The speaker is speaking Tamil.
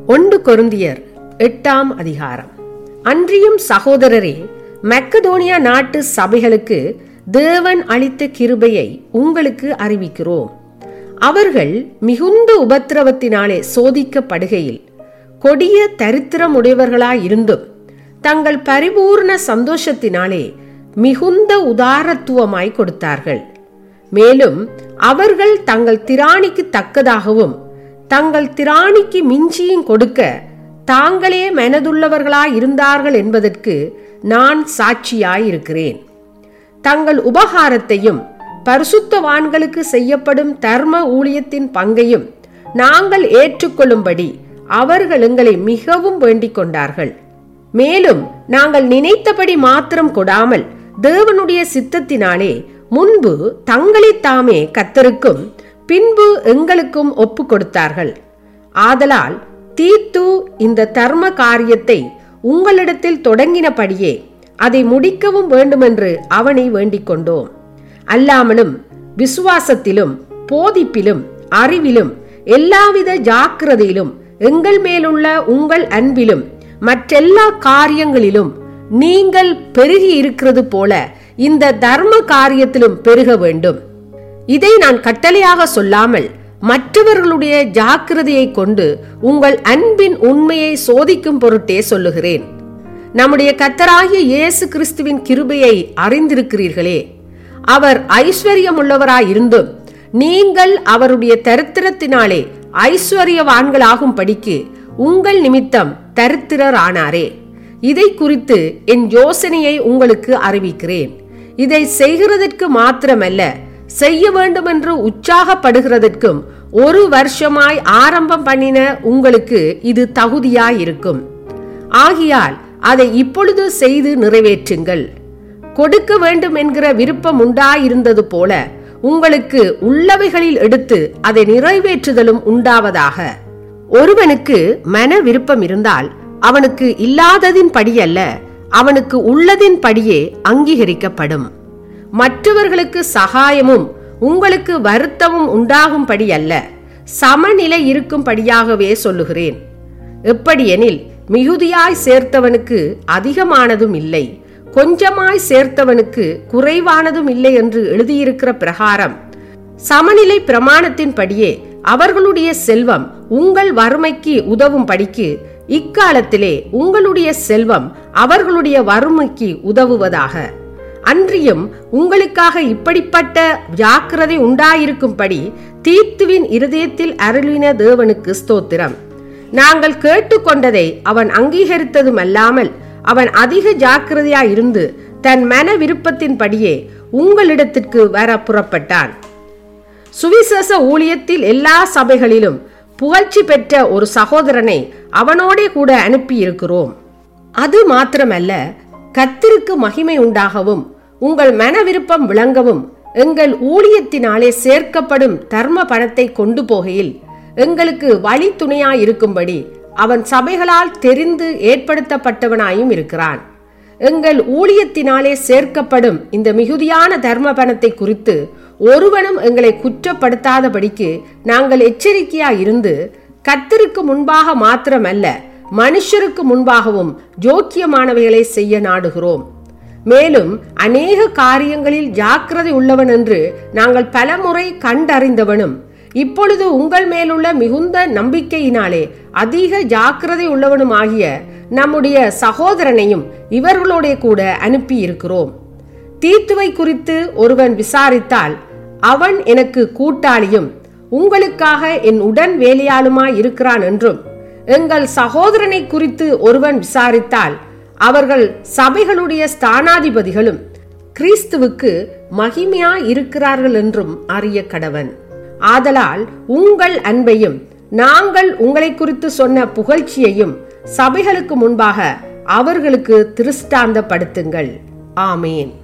ஒன்று கொருந்தியர் எட்டாம் அதிகாரம் அன்றியும் சகோதரரே மக்கதோனியா நாட்டு சபைகளுக்கு தேவன் அளித்த கிருபையை உங்களுக்கு அறிவிக்கிறோம் அவர்கள் மிகுந்த உபத்திரவத்தினாலே சோதிக்கப்படுகையில் கொடிய தரித்திரமுடையவர்களாயிருந்தும் தங்கள் பரிபூர்ண சந்தோஷத்தினாலே மிகுந்த உதாரத்துவமாய் கொடுத்தார்கள் மேலும் அவர்கள் தங்கள் திராணிக்கு தக்கதாகவும் தங்கள் திராணிக்கு மிஞ்சியும் கொடுக்க தாங்களே மனதுள்ளவர்களாய் இருந்தார்கள் என்பதற்கு நான் சாட்சியாயிருக்கிறேன் தங்கள் உபகாரத்தையும் பரிசுத்தவான்களுக்கு செய்யப்படும் தர்ம ஊழியத்தின் பங்கையும் நாங்கள் ஏற்றுக்கொள்ளும்படி அவர்கள் எங்களை மிகவும் வேண்டிக் கொண்டார்கள் மேலும் நாங்கள் நினைத்தபடி மாத்திரம் கொடாமல் தேவனுடைய சித்தத்தினாலே முன்பு தங்களை தாமே கத்தருக்கும் பின்பு எங்களுக்கும் ஒப்பு கொடுத்தார்கள் ஆதலால் தீத்து இந்த தர்ம காரியத்தை உங்களிடத்தில் தொடங்கினபடியே அதை முடிக்கவும் வேண்டுமென்று அவனை வேண்டிக் கொண்டோம் அல்லாமலும் விசுவாசத்திலும் போதிப்பிலும் அறிவிலும் எல்லாவித ஜாக்கிரதையிலும் எங்கள் மேலுள்ள உங்கள் அன்பிலும் மற்றெல்லா காரியங்களிலும் நீங்கள் பெருகி இருக்கிறது போல இந்த தர்ம காரியத்திலும் பெருக வேண்டும் இதை நான் கட்டளையாக சொல்லாமல் மற்றவர்களுடைய ஜாக்கிரதையை கொண்டு உங்கள் அன்பின் உண்மையை சோதிக்கும் பொருட்டே சொல்லுகிறேன் நம்முடைய கத்தராகிய இயேசு கிறிஸ்துவின் கிருபையை அறிந்திருக்கிறீர்களே அவர் ஐஸ்வர்யமுள்ளவராயிருந்தும் நீங்கள் அவருடைய தரித்திரத்தினாலே ஐஸ்வர்யவான்களாகும் படிக்கு உங்கள் நிமித்தம் தரித்திரர் ஆனாரே இதை குறித்து என் யோசனையை உங்களுக்கு அறிவிக்கிறேன் இதை செய்கிறதற்கு மாத்திரமல்ல செய்ய வேண்டுமென்று உற்சாகப்படுகிறதற்கும் ஒரு வருஷமாய் ஆரம்பம் பண்ணின உங்களுக்கு இது தகுதியாயிருக்கும் ஆகியால் அதை இப்பொழுது செய்து நிறைவேற்றுங்கள் கொடுக்க வேண்டும் என்கிற விருப்பம் உண்டாயிருந்தது போல உங்களுக்கு உள்ளவைகளில் எடுத்து அதை நிறைவேற்றுதலும் உண்டாவதாக ஒருவனுக்கு மன விருப்பம் இருந்தால் அவனுக்கு இல்லாததின் படியல்ல அவனுக்கு உள்ளதின் படியே அங்கீகரிக்கப்படும் மற்றவர்களுக்கு சகாயமும் உங்களுக்கு வருத்தமும் உண்டாகும்படி அல்ல சமநிலை இருக்கும்படியாகவே சொல்லுகிறேன் எப்படியெனில் மிகுதியாய் சேர்த்தவனுக்கு அதிகமானதும் இல்லை கொஞ்சமாய் சேர்த்தவனுக்கு குறைவானதும் இல்லை என்று எழுதியிருக்கிற பிரகாரம் சமநிலை பிரமாணத்தின் படியே அவர்களுடைய செல்வம் உங்கள் வறுமைக்கு உதவும் படிக்கு இக்காலத்திலே உங்களுடைய செல்வம் அவர்களுடைய வறுமைக்கு உதவுவதாக அன்றியும் உங்களுக்காக இப்படிப்பட்ட ஜாக்கிரதை உண்டாயிருக்கும்படி தீத்துவின் இருதயத்தில் அருளின தேவனுக்கு ஸ்தோத்திரம் நாங்கள் கேட்டுக்கொண்டதை அவன் அங்கீகரித்ததும் அல்லாமல் அவன் அதிக ஜாக்கிரதையாய் இருந்து தன் மன விருப்பத்தின்படியே உங்களிடத்திற்கு வர புறப்பட்டான் சுவிசேஷ ஊழியத்தில் எல்லா சபைகளிலும் புகழ்ச்சி பெற்ற ஒரு சகோதரனை அவனோடே கூட அனுப்பியிருக்கிறோம் அது மாத்திரமல்ல கத்திற்கு மகிமை உண்டாகவும் உங்கள் மன விருப்பம் விளங்கவும் எங்கள் ஊழியத்தினாலே சேர்க்கப்படும் தர்ம பணத்தை கொண்டு போகையில் எங்களுக்கு வழி துணையாயிருக்கும்படி அவன் சபைகளால் தெரிந்து ஏற்படுத்தப்பட்டவனாயும் இருக்கிறான் எங்கள் ஊழியத்தினாலே சேர்க்கப்படும் இந்த மிகுதியான தர்ம பணத்தை குறித்து ஒருவனும் எங்களை குற்றப்படுத்தாதபடிக்கு நாங்கள் எச்சரிக்கையாய் இருந்து கத்திற்கு முன்பாக மாத்திரமல்ல மனுஷருக்கு முன்பாகவும் ஜோக்கியமானவைகளை செய்ய நாடுகிறோம் மேலும் அநேக காரியங்களில் ஜாக்கிரதை உள்ளவன் என்று நாங்கள் பலமுறை கண்டறிந்தவனும் இப்பொழுது உங்கள் மேலுள்ள மிகுந்த நம்பிக்கையினாலே அதிக ஜாக்கிரதை உள்ளவனும் ஆகிய நம்முடைய சகோதரனையும் இவர்களோட கூட அனுப்பி இருக்கிறோம் தீத்துவை குறித்து ஒருவன் விசாரித்தால் அவன் எனக்கு கூட்டாளியும் உங்களுக்காக என் உடன் வேலையாளுமாய் இருக்கிறான் என்றும் எங்கள் சகோதரனை குறித்து ஒருவன் விசாரித்தால் அவர்கள் சபைகளுடைய ஸ்தானாதிபதிகளும் கிறிஸ்துவுக்கு மகிமையா இருக்கிறார்கள் என்றும் அறிய கடவன் ஆதலால் உங்கள் அன்பையும் நாங்கள் உங்களை குறித்து சொன்ன புகழ்ச்சியையும் சபைகளுக்கு முன்பாக அவர்களுக்கு திருஷ்டாந்தப்படுத்துங்கள் ஆமேன்